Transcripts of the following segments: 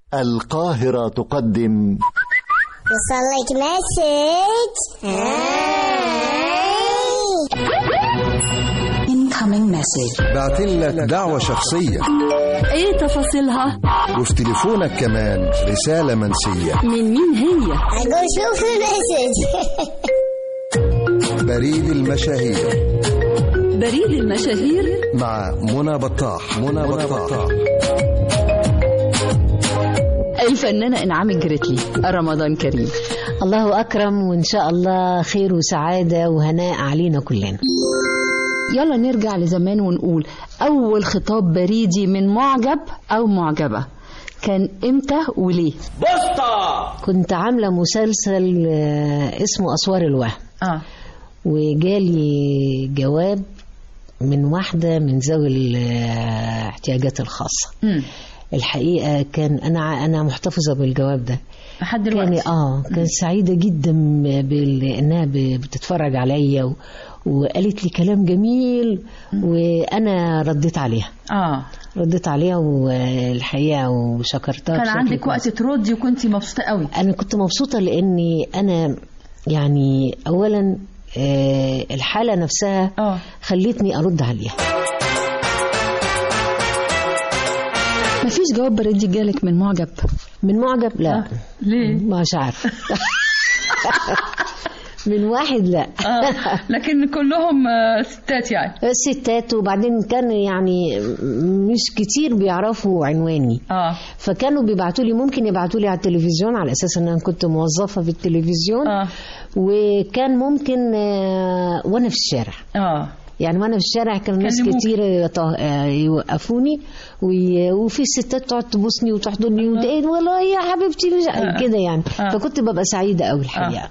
القاهرة تقدم وصل لك مسج incoming message بعتين لك دعوة شخصية ايه تفاصيلها وفي تليفونك كمان رسالة منسية من مين هي اقول شوف المسج بريد المشاهير بريد المشاهير مع منى بطاح منى بطاح الفنانة إنعام الجريتلي رمضان كريم الله أكرم وإن شاء الله خير وسعادة وهناء علينا كلنا يلا نرجع لزمان ونقول أول خطاب بريدي من معجب أو معجبة كان إمتى وليه كنت عاملة مسلسل آه، اسمه أسوار الوهم آه وجالي جواب من واحدة من ذوي الاحتياجات الخاصة امم الحقيقة كان أنا ع- أنا محتفظة بالجواب ده لحد كان دلوقتي اه كانت سعيدة جدا بأنها ب- بتتفرج عليا و... وقالت لي كلام جميل وأنا رديت عليها آه رديت عليها والحقيقة وشكرتها كان بشكل عندك كويس. وقت تردي وكنتي مبسوطة قوي أنا كنت مبسوطة لأني أنا يعني أولا آه، الحالة نفسها آه خلتني أرد عليها مفيش جواب بريدي جالك من معجب من معجب لا ليه؟ مش عارفة من واحد لا آه. لكن كلهم آه، ستات يعني ستات وبعدين كان يعني مش كتير بيعرفوا عنواني اه فكانوا بيبعتوا لي ممكن يبعتوا لي على التلفزيون على اساس ان انا كنت موظفه في التلفزيون اه وكان ممكن آه، وانا في الشارع اه يعني وانا في الشارع كان ناس كلموك. كتير يط- آه، يوقفوني وي- وفي ستات تقعد تبوسني وتحضني وت- إيه والله يا حبيبتي مش آه. كده يعني آه. فكنت ببقى سعيده قوي الحقيقه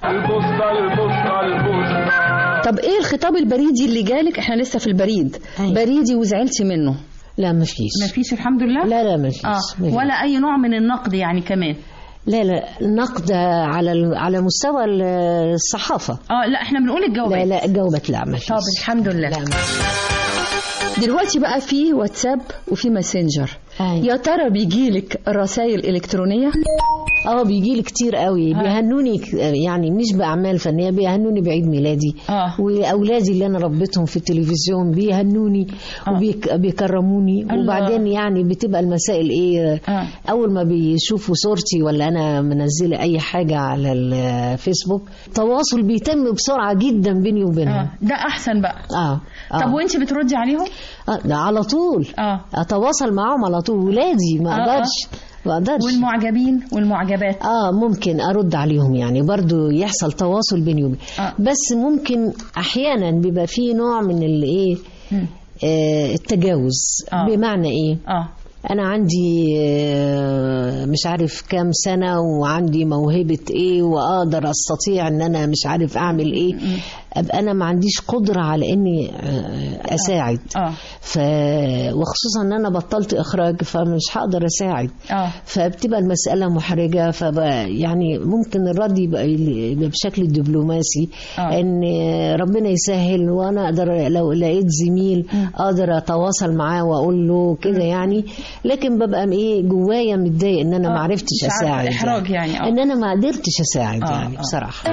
طب ايه الخطاب البريدي اللي جالك احنا لسه في البريد أيوة. بريدي وزعلتي منه لا ما فيش مفيش الحمد لله لا لا ما فيش اه ما فيش. ولا اي نوع من النقد يعني كمان لا لا نقد على ال- على مستوى ال- الصحافه اه لا احنا بنقول الجوابات لا لا جاوبت لا ما فيش طب الحمد لله لا ما دلوقتي بقى في واتساب وفي ماسنجر أيوة. يا ترى بيجيلك رسائل الكترونيه اه بيجي لي كتير قوي بيهنوني ك- يعني مش باعمال فنيه بيهنوني بعيد ميلادي آه. واولادي اللي انا ربيتهم في التلفزيون بيهنوني وبيكرموني الله. وبعدين يعني بتبقى المسائل ايه آه. اول ما بيشوفوا صورتي ولا انا منزله اي حاجه على الفيسبوك التواصل بيتم بسرعه جدا بيني وبينهم اه ده احسن بقى اه, آه. طب وانت بتردي عليهم آه. ده على طول اه اتواصل معاهم على طول ولادي ما آه، اقدرش ما اقدرش والمعجبين والمعجبات اه ممكن ارد عليهم يعني برضو يحصل تواصل بيني وبين آه. بس ممكن احيانا بيبقى فيه نوع من الايه مم. آه التجاوز آه. بمعنى ايه اه انا عندي آه، مش عارف كام سنة وعندي موهبة ايه واقدر استطيع ان انا مش عارف اعمل ايه ابقى انا ما عنديش قدرة على اني آه، اساعد اه ف وخصوصا ان انا بطلت اخراج فمش هقدر اساعد اه فبتبقى المسألة محرجة فبقى يعني ممكن الرد يبقى يبقى بشكل دبلوماسي آه. ان ربنا يسهل وانا اقدر لو لقيت زميل اقدر اتواصل معاه واقول له كده يعني لكن ببقى ايه جوايا متضايق ان انا آه، ما عرفتش مش عارفة، اساعد إحراج يعني، آه. ان انا ما قدرتش اساعد آه، يعني آه. بصراحة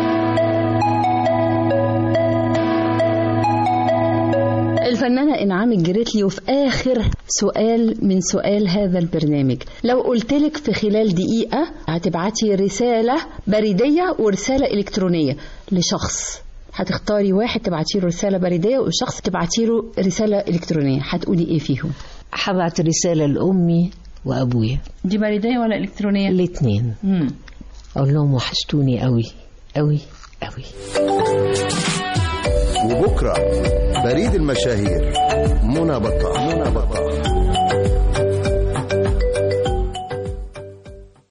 الفنانة إنعام الجريتلي وفي آخر سؤال من سؤال هذا البرنامج لو قلتلك في خلال دقيقة هتبعتي رسالة بريدية ورسالة إلكترونية لشخص هتختاري واحد تبعتي له رسالة بريدية وشخص تبعتي له رسالة إلكترونية هتقولي إيه فيهم هبعت رسالة لأمي وأبويا دي بريدية ولا إلكترونية؟ الاتنين مم. أقول لهم وحشتوني قوي قوي قوي وبكرة بريد المشاهير منى بطاح منى بطاح